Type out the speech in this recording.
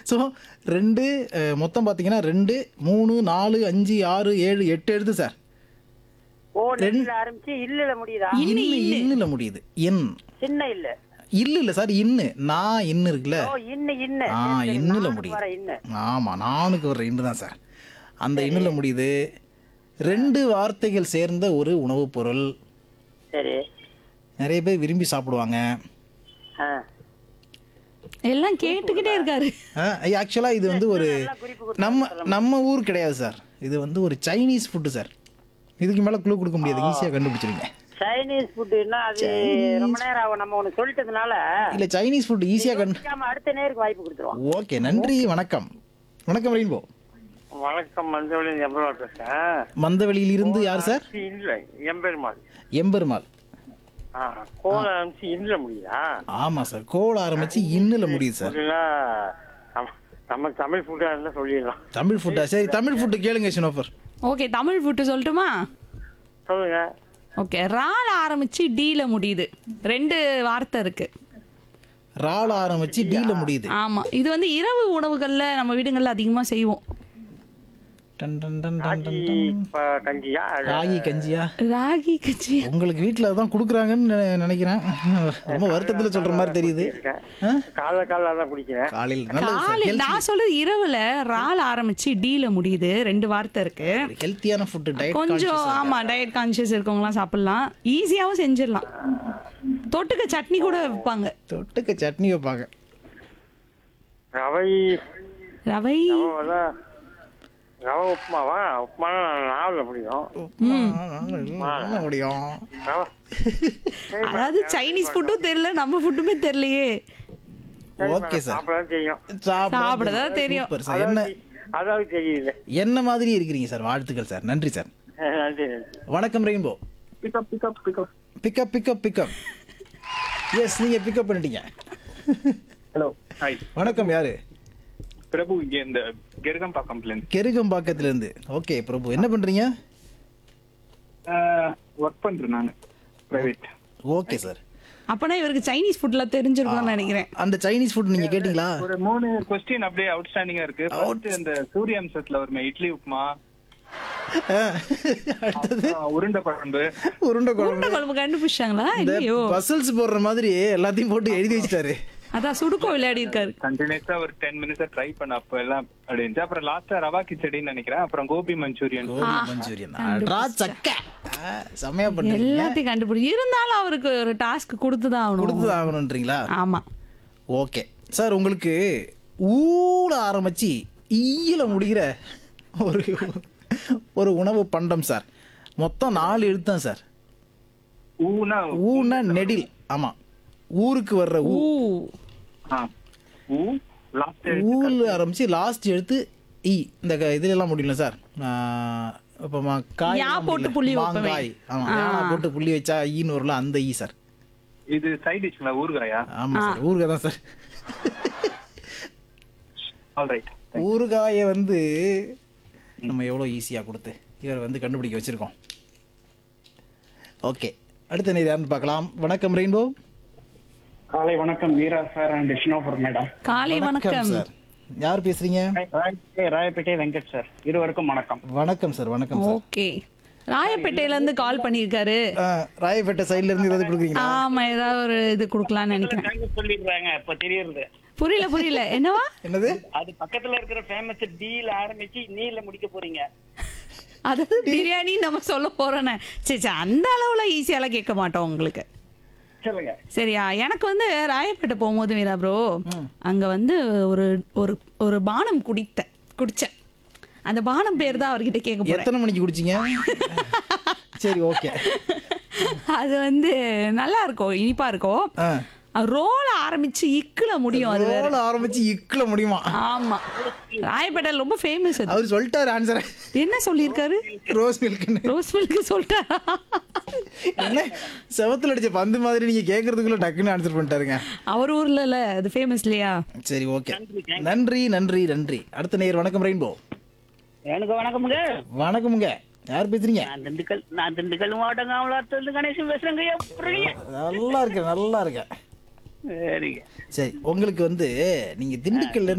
So ரெண்டு அஹ், மொத்தம் பார்த்தீங்கன்னா ரெண்டு மூணு நாலு அஞ்சு ஆறு ஏழு எட்டு எழுத்து சார் ஓ நெல்ல ஆரம்பிச்சு இல்லல முடியுதா இன்னு இன்னுல முடியுது இன் சின்ன இல்ல இல்ல இல்ல சார் இன்னு நான் இன்னு இருக்குல்ல ஓ இன்ன இன்ன ஆ சரி, சரி, இன்னுல நானுக்கு முடியுது வர இன்ன ஆமா நானுக்கு வர்ற இன்னு தான் சார் அந்த இன்னுல முடியுது ரெண்டு வார்த்தைகள் சேர்ந்த ஒரு உணவுப் பொருள் சரி நிறைய பேர் விரும்பி சாப்பிடுவாங்க ஆ எல்லாம் கேட்டுக்கிட்டே இருக்காரு ஆக்சுவலாக இது வந்து ஒரு நல்லா குறிப்பு கொடுத்து நம்ம நம்ம ஊர் கிடையாது சார் இது வந்து ஒரு சைனீஸ் ஃபுட்டு சார் இதுக்கு மேலே க்ளூ கொடுக்க முடியாது ஈஸியாக கண்டுபிடிச்சிருங்க சைனீஸ் ஃபுட்டுன்னா அது ரொம்ப நேரம் ஆகும் நம்ம ஒண்ணு சொல்லிட்டதுனால இல்லை சைனீஸ் ஃபுட் ஈஸியாக கண்டு யோசிக்காம அடுத்த நேருக்கு வாய்ப்பு கொடுத்துருவோம் ஓகே நன்றி வணக்கம் வணக்கம் ரெயின்போ வணக்கம் மஞ்சள் எம்பெருமாள் பேசுறேன் மந்தவெளியிலிருந்து யார் சார் இல்ல எம்பெருமாள் எம்பெருமாள் கோல ஆரம்பிச்சு இல்ல முடியுதா ஆமாம் சார் கோல் ஆரம்பிச்சு இன்னில் முடியுது சார் அப்படின்னா நம்ம- நம்ம தமிழ் ஃபுட்டா இருந்தா சொல்லிடலாம் தமிழ் ஃபுட்டா சரி தமிழ் ஃபுட்டு கேளுங்க ஷினோஃபர் ஓகே தமிழ் ஃபுட்டு சொல்லட்டுமா சொல்லுங்க ஓகே ரால ஆரம்பிச்சு டீல முடியுது ரெண்டு வார்த்தை இருக்கு ரால் ஆரம்பிச்சு டீல முடியுது ஆமா இது வந்து இரவு உணவுகள்ல நம்ம வீடுகள்ல அதிகமா செய்வோம் டன் டன் டன் டன் டன் ராகி டன். ப- கஞ்சியா ராகி கஞ்சியா ராகி கச்சி உங்களுக்கு வீட்டில் தான் கொடுக்குறாங்கன்னு நினை- நினைக்கிறேன் ரொம்ப வருத்தத்தில் சொல்கிற மாதிரி தெரியுது ஆ? காலைல காலைல தான் குடிக்கிறேன் காலையில் நல்லது சார் காலை நான் சொல்றது இரவுல ரால ஆரம்பிச்சு டீல முடியுது ரெண்டு வார்த்தை இருக்கு ஹெல்த்தியான ஃபுட்டு டயட் கொஞ்சம் ஆமா டயட் கான்சியஸ் இருக்கவங்கலாம் சாப்பிடலாம் ஈஸியாவும் செஞ்சிடலாம் தொட்டுக்க சட்னி கூட வைப்பாங்க தொட்டுக்க சட்னி வைப்பாங்க ரவை ரவை ரவை தான் ரவை உப்புமாவா உப்புமா நாவல முடியும் என்ன முடியும் ரவை அதாவது சைனீஸ் ஃபுட்டும் தெரியல நம்ம ஃபுட்டுமே தெரியலையே ஓகே சார் சாப்பிடதான் தெரியும் சாப்பிடதான் தெரியும். சூப்பர் சார் என்ன அதாவது தெரியல என்ன மாதிரி இருக்கிறீங்க சார் வாழ்த்துக்கள் சார் நன்றி சார் நன்றி நன்றி வணக்கம் Rainbow pick up pick up pick up pick up pick up pick up yes நீங்க பிக்கப் பண்ணிட்டீங்க ஹலோ ஹாய் வணக்கம் யாரு பிரபு இங்க இந்த கெருகம்பாக்கம்ல இருந்து கெருகம்பாக்கத்துல இருந்து ஓகே பிரபு என்ன பண்றீங்க ஒர்க் பண்றேன் நான் பிரைவேட் ஓகே சார் அப்பனா இவருக்கு சைனீஸ் ஃபுட்லாம் தெரிஞ்சிருக்கும்னு நினைக்கிறேன் அந்த சைனீஸ் ஃபுட் நீங்க கேட்டீங்களா ஒரு மூணு கொஸ்டின் அப்படியே அவுட்ஸ்டாண்டிங்கா இருக்கு First இந்த சூரிய அம்சத்துல வருமே இட்லி உப்புமா அடுத்தது அப்புறம் உருண்டை குழம்பு உருண்டை குழம்பு உருண்டை குழம்பு கண்டுபிடிச்சாங்களா இந்த இல்லையோ பசல்ஸ் போடுற மாதிரி எல்லாத்தையும் போட்டு எழுதி வச்சிட்டாரு அதான் சுடுக்கோ விளையாடி இருக்காரு கண்டினியூஸா ஒரு டென் மினிட்ஸ் ட்ரை பண்ண அப்ப எல்லாம் அப்படி இருந்துச்சு அப்புறம் லாஸ்டா ரவா கிச்சடின்னு நினைக்கிறேன் அப்புறம் கோபி மஞ்சூரியன் கோபி மஞ்சூரியன் அட்ரா சக்க ஆ, செமையா பண்ணுறீங்க எல்லாத்தையும் கண்டுபிடி இருந்தாலும் அவருக்கு ஒரு டாஸ்க் கொடுத்துதான் ஆகணும் கொடுத்து ஆகணுன்றீங்களா ஆமா ஓகே சார் உங்களுக்கு ஊட ஆரம்பிச்சு ஈயில முடிகிற ஒரு ஒரு உணவு பண்டம் சார் மொத்தம் நாலு எழுத்தான் சார் ஊனா ஊன்னா நெடில் ஆமா ஊருக்கு வர்ற ஊ ஊ ஆ. ஊ லாஸ்ட் ஊர்ல ஆரம்பிச்சு லாஸ்ட் எழுத்து ஈ இந்த க- இதுல எல்லாம் முடியல சார் இப்போ காய் யா எல்லாம் போட்டு முடியல. புள்ளி வைப்போமே. மாங்காய் ஆமா யானா போட்டு புள்ளி வச்சா ஈன்னு வரும்ல அந்த ஈ சார் இது சைட் டிஷ்ங்களா ஊறுகாயா ஆமா சார் ஊறுகாய் தான் சார் ஆல் ரைட் ஊறுகாயை வந்து நம்ம எவ்வளோ ஈஸியாக கொடுத்து இவர் வந்து கண்டுபிடிக்க வச்சிருக்கோம் ஓகே அடுத்த நீ யாருன்னு பார்க்கலாம் வணக்கம் ரெயின்போ காலை வணக்கம் Veera sir and Vishnupur madam காலை வணக்கம் சார் யார் பேசுறீங்க ராயப்பேட்டை வெங்கட் சார் இருவருக்கும் வணக்கம் வணக்கம் சார் வணக்கம் சார் ஓகே ராயப்பேட்டையில இருந்து கால் பண்ணியிருக்காரு ஆ, ராயப்பேட்டை சைடுல இருந்து ஏதாவது கொடுக்குறீங்களா ஆமா ஏதாவது ஒரு இது கொடுக்கலாம்னு நினைக்கிறேன் சொல்லிடுறாங்க இப்ப தெரியுது புரியல புரியல என்னவா என்னது அது பக்கத்துல இருக்கிற ஃபேமஸ் டீல ஆரம்பிச்சு நீல முடிக்க போறீங்க அதாவது பிரியாணி நம்ம சொல்ல போறோன்னு சரி சரி அந்த அளவுல ஈஸியாலாம் கேட்க மாட்டோம் உங்களுக்கு சொல்லுங்க சரியா எனக்கு வந்து ராயப்பேட்டை போகும்போது வீரா ப்ரோ அங்க வந்து ஒரு ஒரு ஒரு பானம் குடித்த குடிச்சேன் அந்த பானம் பேர் தான் அவர்கிட்ட கேட்க போறேன் எத்தனை மணிக்கு குடிச்சீங்க சரி ஓகே அது வந்து நல்லா இருக்கும் இனிப்பா இருக்கும் ரோல ஆரம்பிச்சு இக்குல முடியும் அது வேற. ரோல் ஆரம்பிச்சு இக்கில் முடியுமா ஆமா ராயப்பேட்டையில் ரொம்ப ஃபேமஸ் அது அவர் சொல்லிட்டாரு ஆன்சரை என்ன சொல்லியிருக்காரு ரோஸ் மில்க்னு ரோஸ் மில்க் சொல்லிட்டாரா என்ன செவத்துல அடிச்ச பந்து மாதிரி நீங்க கேட்கறதுக்குள்ள டக்குன்னு ஆன்சர் பண்ணிட்டாருங்க அவர் ஊர்ல இல்ல அது ஃபேமஸ் இல்லையா சரி ஓகே நன்றி நன்றி நன்றி அடுத்த நேர் வணக்கம் ரெயின்போ எனக்கு வணக்கமுங்க வணக்கமுங்க யார் பேசுறீங்க நான் திண்டுக்கல் நான் திண்டுக்கல் மாவட்டம் காமலாத்துல கணேசன் பேசுறேங்க எப்படி நல்லா இருக்கேன் நல்லா இருக்கேன் சரிங்க சரி உங்களுக்கு வந்து நீங்க திண்டுக்கல்ல இருந்து